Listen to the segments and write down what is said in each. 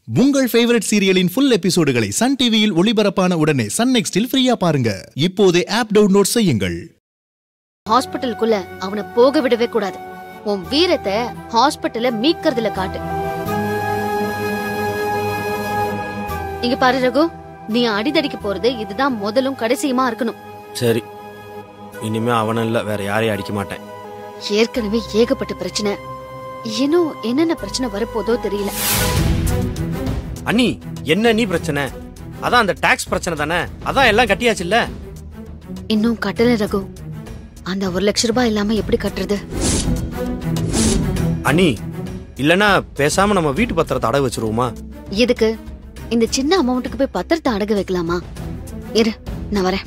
உங்கள் ஃபேவரட் சீரியலின் ஃபுல் எபிசோடுகளை சன் டிவியில் ஒளிபரப்பான உடனே சன் நெக்ஸ்டில் ஃப்ரீயா பாருங்க இப்போதே ஆப் டவுன்லோட் செய்யுங்கள் ஹாஸ்பிட்டலுக்குள்ள அவனை போக விடவே கூடாது உன் வீரத்தை ஹாஸ்பிட்டல்ல மீட்கறதுல காட்டு இங்க பாரு ரகு நீ அடிதடிக்க போறது இதுதான் முதலும் கடைசியுமா இருக்கணும் சரி இனிமே அவனும் இல்ல வேற யாரையும் அடிக்க மாட்டேன் ஏற்கனவே ஏகப்பட்ட பிரச்சனை இன்னும் என்னென்ன பிரச்சனை வரப்போதோ தெரியல அண்ணி என்ன நீ பிரச்சனை அதான் அந்த டாக்ஸ் பிரச்சனை தானே அதான் எல்லாம் கட்டியாச்சுல்ல இன்னும் கட்டல ரகு அந்த ஒரு லட்ச ரூபாய் இல்லாம எப்படி கட்டுறது அண்ணி இல்லனா பேசாம நம்ம வீட்டு பத்திரத்தை அடகு வச்சிருவோமா எதுக்கு இந்த சின்ன அமௌண்ட்டுக்கு போய் பத்திரத்தை அடகு வைக்கலாமா இரு நான் வரேன்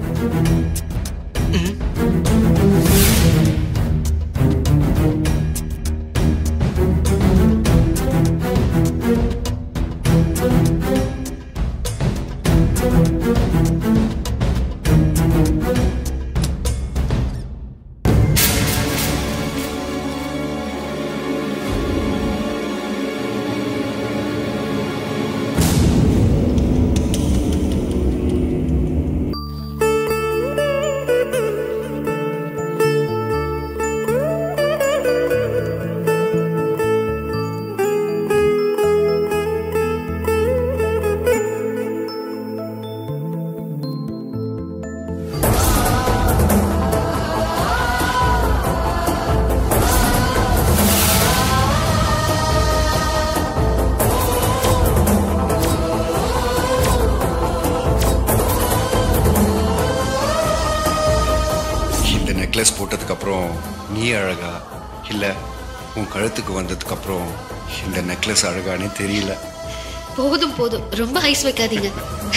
இந்த நெக்லஸ் போட்டதுக்கு அப்புறம் நீ அழகா இல்ல உன் கழுத்துக்கு வந்ததுக்கு அப்புறம் இந்த நெக்லஸ் அழகானே தெரியல போதும் போதும் ரொம்ப ஐஸ் வைக்காதீங்க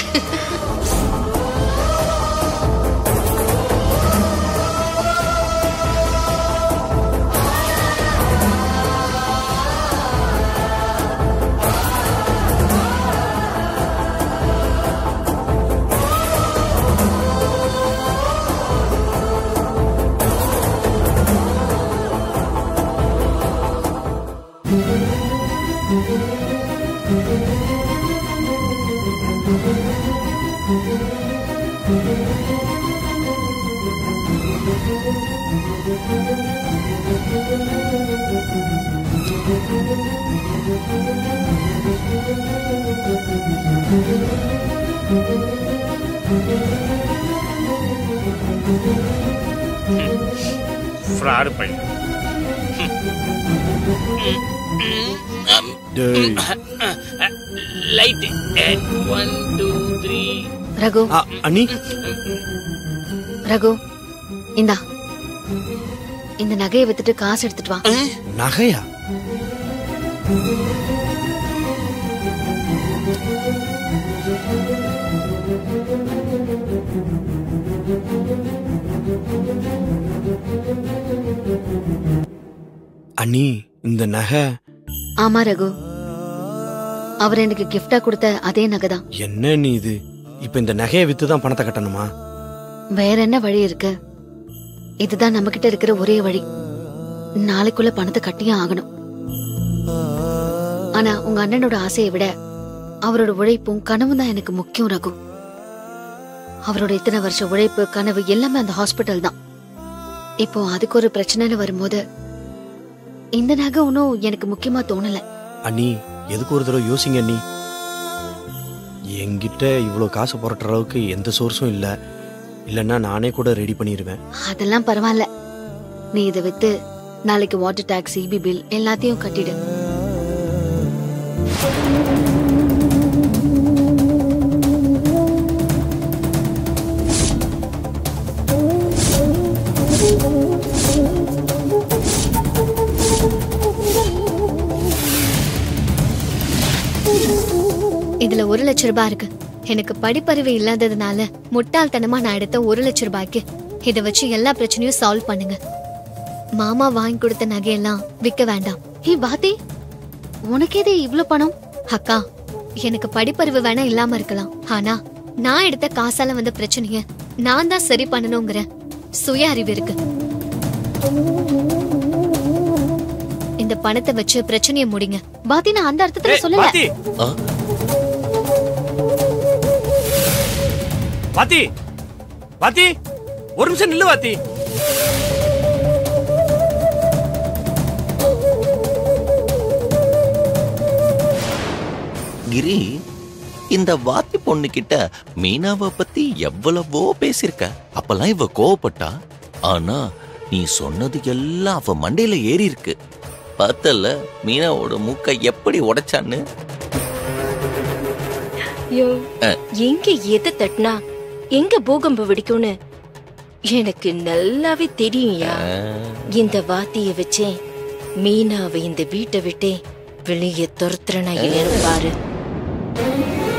ஃப்ராடு பையன் டேய் light one two three Raghu ஆ, அண்ணி ரகு இந்தா இந்த நகையை வித்துட்டு காசு எடுத்துட்டு வா நகையா அண்ணி இந்த நகை ஆமா ரகு அவர் எனக்கு கிஃப்டா கொடுத்த அதே நகைதான் என்ன நீ இது இப்ப இந்த நகையை வித்து தான் பணத்தை கட்டணுமா வேற என்ன வழி இருக்கு இதுதான் நம்ம கிட்ட இருக்கிற ஒரே வழி நாளைக்குள்ள பணத்தை கட்டியே ஆகணும் ஆனா உங்க அண்ணனோட ஆசையை விட அவரோட உழைப்பும் கனவும் தான் எனக்கு முக்கியம் ரகு அவரோட இத்தனை வருஷ உழைப்பு கனவு எல்லாமே அந்த ஹாஸ்பிட்டல் தான் இப்போ அதுக்கு ஒரு பிரச்சனைன்னு வரும்போது இந்த நகை ஒன்றும் எனக்கு முக்கியமா தோணல அண்ணி எதுக்கு ஒரு தடவை யோசிங்க அண்ணி என்கிட்ட இவ்வளோ காசு புரட்டுற அளவுக்கு எந்த சோர்ஸும் இல்லை இல்லைன்னா நானே கூட ரெடி பண்ணிடுவேன் அதெல்லாம் பரவாயில்ல நீ இதை வித்து நாளைக்கு வாட்டர் டாக்ஸ் இபி பில் எல்லாத்தையும் கட்டிடு இதுல ஒரு லட்ச ரூபாய் இருக்கு எனக்கு படிப்பறிவு இல்லாததுனால முட்டாள்தனமா நான் எடுத்த ஒரு லட்ச ரூபாய்க்கு இதை வச்சு எல்லா பிரச்சனையும் சால்வ் பண்ணுங்க மாமா வாங்கி கொடுத்த நகையெல்லாம் விற்க வேண்டாம் ஹே பாத்தி உனக்கு எது இவ்ளோ பணம் அக்கா எனக்கு படிப்பறிவு வேணா இல்லாம இருக்கலாம் ஆனா நான் எடுத்த காசால வந்த பிரச்சனைய நான் தான் சரி பண்ணணுங்கிற சுய அறிவு இருக்கு இந்த இந்த பணத்தை வச்சு பிரச்சனைய முடிங்க பாத்தி நான் அந்த அர்த்தத்துல ஏய், சொல்லல பாத்தி ஆ? பாத்தி பாத்தி ஒரு நிமிஷம் நில்லு பாத்தி கிரி இந்த வாத்தி பொண்ணு கிட்ட மீனாவை பத்தி எவ்வளவோ பேசியிருக்க அப்பெல்லாம் இவ கோவப்பட்டா ஆனா நீ சொன்னது எல்லாம் அவ மண்டையில ஏறி இருக்கு பார்த்தல மீனாவோட மூக்கை எப்படி உடைச்சான்னு யோ அ. எங்க எதை தட்டினா எங்க பூகம்பம் வெடிக்கும்னு எனக்கு நல்லாவே தெரியும்யா இந்த வாத்திய வச்சே மீனாவை இந்த வீட்டை விட்டே வெளியே துரத்துறனா இல்லைன்னு பாரு